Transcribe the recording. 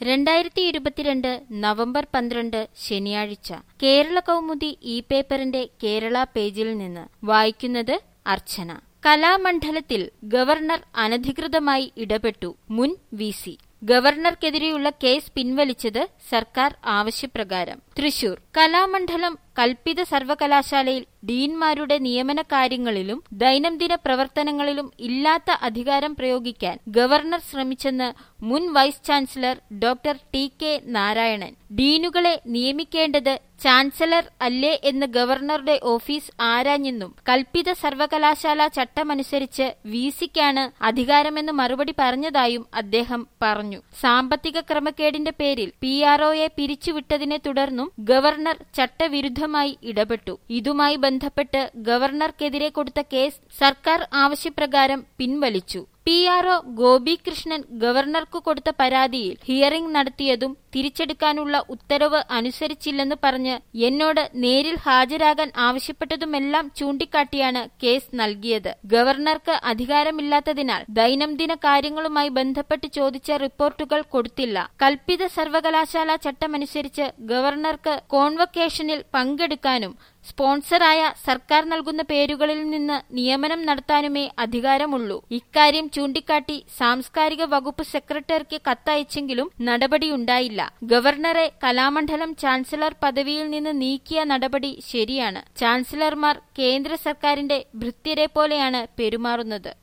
രണ്ടായിരത്തി ഇരുപത്തിരണ്ട് നവംബർ പന്ത്രണ്ട് ശനിയാഴ്ച കേരള കൗമുദി ഇ പേപ്പറിന്റെ കേരള പേജിൽ നിന്ന് വായിക്കുന്നത് അർച്ചന കലാമണ്ഡലത്തിൽ ഗവർണർ അനധികൃതമായി ഇടപെട്ടു മുൻ വി സി ഗവർണർക്കെതിരെയുള്ള കേസ് പിൻവലിച്ചത് സർക്കാർ ആവശ്യപ്രകാരം തൃശൂർ കലാമണ്ഡലം കൽപ്പിത സർവകലാശാലയിൽ ഡീൻമാരുടെ നിയമന കാര്യങ്ങളിലും ദൈനംദിന പ്രവർത്തനങ്ങളിലും ഇല്ലാത്ത അധികാരം പ്രയോഗിക്കാൻ ഗവർണർ ശ്രമിച്ചെന്ന് മുൻ vice chancellor doctor T K Narayanan ഡീനുകളെ നിയമിക്കേണ്ടത് ചാൻസലർ അല്ലേ എന്ന് ഗവർണറുടെ ഓഫീസ് ആരാഞ്ഞെന്നും കൽപ്പിത സർവകലാശാല ചട്ടമനുസരിച്ച് വി സിക്കാണ് അധികാരമെന്ന് മറുപടി പറഞ്ഞതായും അദ്ദേഹം പറഞ്ഞു സാമ്പത്തിക ക്രമക്കേടിന്റെ പേരിൽ പി ആർഒയെ പിരിച്ചുവിട്ടതിനെ തുടർന്നും ഗവർണർ ചട്ടവിരുദ്ധമായി ഇടപെട്ടു ഇതുമായി ബന്ധപ്പെട്ട് ഗവർണർക്കെതിരെ കൊടുത്ത കേസ് സർക്കാർ ആവശ്യപ്രകാരം പിൻവലിച്ചു പി ആർഒ ഗോപികൃഷ്ണൻ ഗവർണർക്ക് കൊടുത്ത പരാതിയിൽ ഹിയറിംഗ് നടത്തിയതും തിരിച്ചെടുക്കാനുള്ള ഉത്തരവ് അനുസരിച്ചില്ലെന്ന് പറഞ്ഞ് എന്നോട് നേരിൽ ഹാജരാകാൻ ആവശ്യപ്പെട്ടതുമെല്ലാം ചൂണ്ടിക്കാട്ടിയാണ് കേസ് നൽകിയത് ഗവർണർക്ക് അധികാരമില്ലാത്തതിനാൽ ദൈനംദിന കാര്യങ്ങളുമായി ബന്ധപ്പെട്ട് ചോദിച്ച റിപ്പോർട്ടുകൾ കൊടുത്തില്ല കൽപ്പിത സർവകലാശാല ചട്ടമനുസരിച്ച് ഗവർണർക്ക് കോൺവക്കേഷനിൽ പങ്കെടുക്കാനും സ്പോൺസറായ സർക്കാർ നൽകുന്ന പേരുകളിൽ നിന്ന് നിയമനം നടത്താനുമേ അധികാരമുള്ളൂ ഇക്കാര്യം ചൂണ്ടിക്കാട്ടി സാംസ്കാരിക വകുപ്പ് സെക്രട്ടറിക്ക് കത്തയച്ചെങ്കിലും നടപടിയുണ്ടായില്ല ഗവർണറെ കലാമണ്ഡലം ചാൻസലർ പദവിയിൽ നിന്ന് നീക്കിയ നടപടി ശരിയാണ് ചാൻസലർമാർ കേന്ദ്ര സർക്കാരിന്റെ ഭൃത്യരെ പോലെയാണ് പെരുമാറുന്നത്